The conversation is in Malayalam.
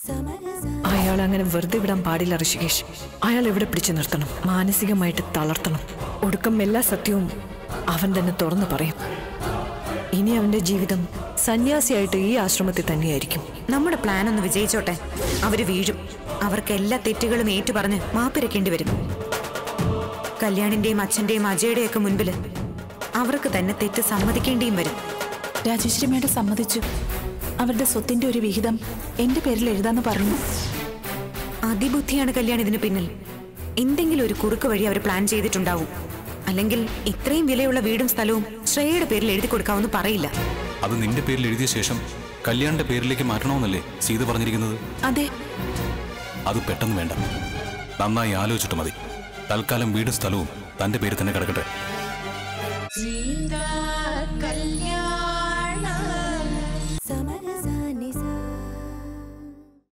അയാൾ അങ്ങനെ വെറുതെ വിടാൻ പാടില്ല ഋഷികേഷ് അയാൾ എവിടെ പിടിച്ചു നിർത്തണം മാനസികമായിട്ട് തളർത്തണം ഒടുക്കം എല്ലാ സത്യവും അവൻ തന്നെ തുറന്നു പറയും ഇനി അവന്റെ ജീവിതം സന്യാസിയായിട്ട് ഈ ആശ്രമത്തിൽ തന്നെയായിരിക്കും നമ്മുടെ പ്ലാൻ ഒന്ന് വിജയിച്ചോട്ടെ അവര് വീഴും അവർക്ക് എല്ലാ തെറ്റുകളും ഏറ്റുപറഞ്ഞ് മാപ്പിരക്കേണ്ടി വരും കല്യാണിന്റെയും അച്ഛന്റെയും അജയുടെയും ഒക്കെ മുൻപില് അവർക്ക് തന്നെ തെറ്റ് സമ്മതിക്കേണ്ടിയും വരും രാജേശ്വരി മേഡം സമ്മതിച്ചു അവരുടെ സ്വത്തിന്റെ ഒരു വിഹിതം എന്റെ പേരിൽ എഴുതാന്ന് പറഞ്ഞു അതിബുദ്ധിയാണ് കല്യാൺ ഇതിന് പിന്നിൽ എന്തെങ്കിലും ഒരു കുറുക്ക് വഴി അവർ പ്ലാൻ ചെയ്തിട്ടുണ്ടാവും അല്ലെങ്കിൽ ഇത്രയും വിലയുള്ള വീടും സ്ഥലവും ശ്രേയയുടെ പേരിൽ എഴുതി കൊടുക്കാമെന്ന് പറയില്ല അത് നിന്റെ പേരിൽ എഴുതിയ ശേഷം കല്യാണിന്റെ പേരിലേക്ക് മാറ്റണമെന്നല്ലേ സീത പറഞ്ഞിരിക്കുന്നത് അതെ അത് പെട്ടെന്ന് വേണ്ട നന്നായി ആലോചിച്ചിട്ട് മതി തൽക്കാലം വീടും സ്ഥലവും തന്റെ പേര് തന്നെ കിടക്കട്ടെ